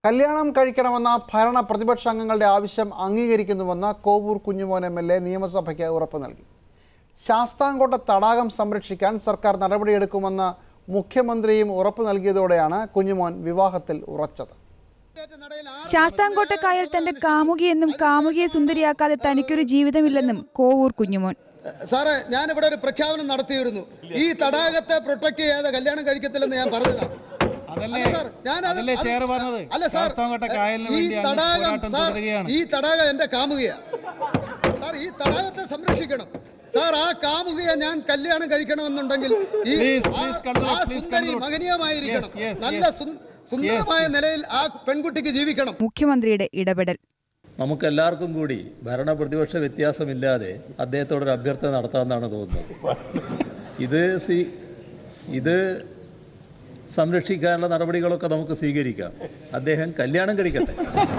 കല്യാണം കഴിക്കണമെന്ന ഭരണ പ്രതിപക്ഷ അംഗങ്ങളുടെ ആവശ്യം അംഗീകരിക്കുന്നുവെന്ന് Kovoor Kunjumon M L A നിയമസഭയ്ക്ക് ഉറപ്പ് നൽകി ശാസ്താംകോട്ട തടാകം സംരക്ഷിക്കാൻ സർക്കാർ നടപടിയെടുക്കുമെന്ന് മുഖ്യമന്ത്രിയും ഉറപ്പ് നൽകിയതോടെയാണ് കുഞ്ഞുമോൻ വിവാഹത്തിൽ ഉറച്ചത് ശാസ്താംകോട്ട കായൽ തന്റെ കാമുകിയെന്നും കാമുകിയെ സുന്ദരിയാക്കാതെ തനിക്കൊരു ജീവിതമില്ലെന്നും കോവൂർ കുഞ്ഞുമോൻ സാറേ ഞാൻ ഇവിടെ ഒരു പ്രഖ്യാപനം നടത്തിയിരുന്നു ഈ തടാകത്തെ പ്രൊട്ടക്ട് ചെയ്യാതെ കല്യാണം കഴിക്കത്തില്ലെന്ന് ഞാൻ പറഞ്ഞതാ അതല്ലേ അല്ല സാർ, ഞാനത് അതല്ലേ അല്ല- ചെയർ പറഞ്ഞത് അല്ല സാർ ശാസ്താംകോട്ട കായലിന് ഈ വേണ്ടി അങ്ങ് തടാകം പോരാട്ടം സാർ തുടരുകയാണ് ഈ തടാകം എന്റെ കാമുകയാ സാർ ഈ തടാകത്തെ സംരക്ഷിക്കണം സാർ ആ കാമുകയെ ഞാൻ കല്യാണം കഴിക്കണമെന്നുണ്ടെങ്കിൽ ഈ Please, ആ- please conclude, ആ please Sundari conclude. മഹനീയമായിരിക്കണം Yes, yes, നല്ല yes. സുന്ദ- സുന്ദരമായ നിലയിൽ ആ പെൺകുട്ടിക്ക് ജീവിക്കണം മുഖ്യമന്ത്രിയുടെ ഇടപെടൽ നമുക്ക് എല്ലാവർക്കും കൂടി ഭരണ പ്രതിപക്ഷ വ്യത്യാസമില്ലാതെ അദ്ദേഹത്തോടൊരു അഭ്യർത്ഥന നടത്താമെന്നാണ് തോന്നുന്നത് ഇത് സി ഇത് സംരക്ഷിക്കാനുള്ള നടപടികളൊക്കെ നമുക്ക് സ്വീകരിക്കാം അദ്ദേഹം കല്യാണം കഴിക്കട്ടെ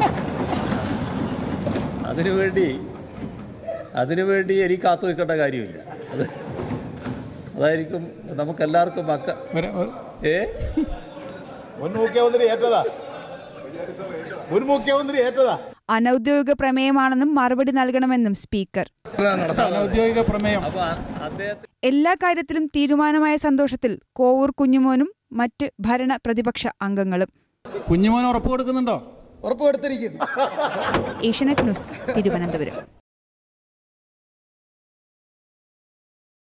അതിനുവേണ്ടി അതിനുവേണ്ടി എനിക്ക് കാത്തു നിൽക്കേണ്ട കാര്യമില്ല അത് അതായിരിക്കും നമുക്കെല്ലാവർക്കും മക്ക ഒരു- ഒരു- ഏ മുൻ മുഖ്യമന്ത്രി ഏറ്റതാ മുൻ മുഖ്യമന്ത്രി ഏറ്റതാ അനൌദ്യോഗിക പ്രമേയമാണെന്നും മറുപടി നൽകണമെന്നും സ്പീക്കർ അനൗദ്യോഗിക പ്രമേയം അപ്പോൾ അദ്ദേഹത്തെ എല്ലാ കാര്യത്തിലും തീരുമാനമായ സന്തോഷത്തിൽ കോവൂർ കുഞ്ഞുമോനും മറ്റ് ഭരണ പ്രതിപക്ഷ അംഗങ്ങളും കുഞ്ഞുമോൻ ഉറപ്പ് കൊടുക്കുന്നുണ്ടോ ഉറപ്പുവരുത്തിരിക്കുന്നു ഏഷ്യനെറ്റ് ന്യൂസ് തിരുവനന്തപുരം